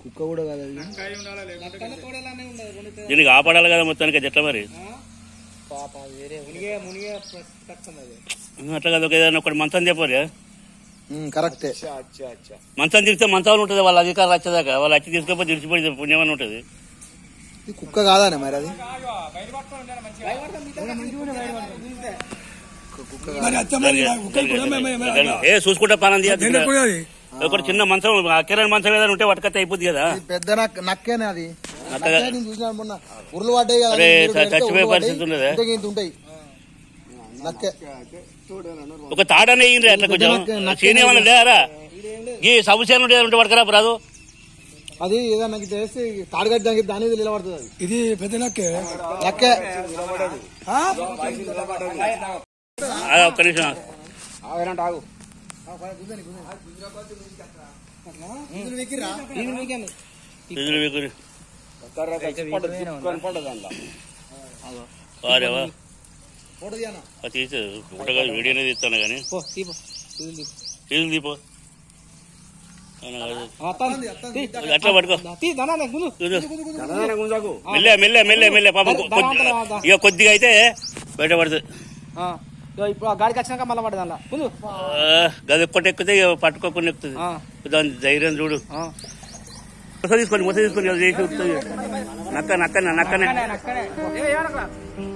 కుక్క కూడా కాదు అది నక్కల తోడేలానే ఉండదు కొన్ని దీనికి ఆపడాలి కదా మొత్తానికి అది ఎట్లా మరి పాప వేరే మునిగే మునిగే కష్టం అది అట్లా కదా ఒక ఏదైనా ఒకటి మంచం చెప్పరు ఉమ్, కరెక్టే మంచం తిరిగితే మంచాలు ఉంటుంది వాళ్ళ అధికారులు వచ్చేదాకా వాళ్ళు వచ్చి తీసుకపోతే తిరిచిపోయి పుణ్యమని ఉంటుంది ఇది కుక్క కాదానే మరి అది కుక్క కాదు. ఏ చూసుకుంటా పని ఒకటి చిన్న మంచం ఆ కిరణ్ మంచం ఏదైనా ఉంటే పట్టుకత్తే అయిపోద్ది కదా ఇది పెద్ద నక్క నక్కేనే అది నక్క నక్కే నేను చూసిన మొన్న ఉరులు పడ్డాయి కదా అరే, నీరు పెడితే చచ్చిపోయే ఉరులు పరిస్థితి పడ్డాయి. ఉన్నదా? ఇంతకి ఇంత ఉంటాయి నక్కే ఒక తాడనే వేయండి అట్లా కొంచెం నక్క- నక్క సీన్ ఏమన్నా లేరా ఈ సబుసేన ఉంటే ఉంటే పట్టుకురా రాదు అది ఏదన్నా చేస్తే తాడుగడ్డ దానికి దాని మీద నిలబడుతుంది అది ఇది పెద్ద నక్కే నక్కే ఆ, ఒక్క నిమిషం ఇది మీకేంది ఇదిలో వీకుని. వారేవా ఫోటో తీయనా అది తీసు ఫోటోగా వీడియోనే తీస్తాను కానీ పో తీపో ఇది తీపో తీసు దీపో అవునా కాదు. ఆ, తాను. తీ. అట్లా పట్టుకో తీ దనా గుండు చూడు. మెల్లె మెల్లె మెల్లె మెల్లె పాపం కొ- కొద్ది- ఇక కొద్దిగా అయితే బయటపడుతుంది ఆ, ఇగో ఇప్పుడు ఆ గాడికి వచ్చినాక మళ్ళీ పడ్డది అందులో గుండు ఆ, గది ఒక్కటి ఎక్కుతే ఇక పట్టుకోకుండా ఎక్కుతుంది ఆ, దాని ధైర్యం చూడు ఆ. ముస తీసుకొని ముస తీసుకొని అది చేసి వస్తుంది నక్క నక్కనే నక్కనే నక్కనే. ఏ, ఏడకరా.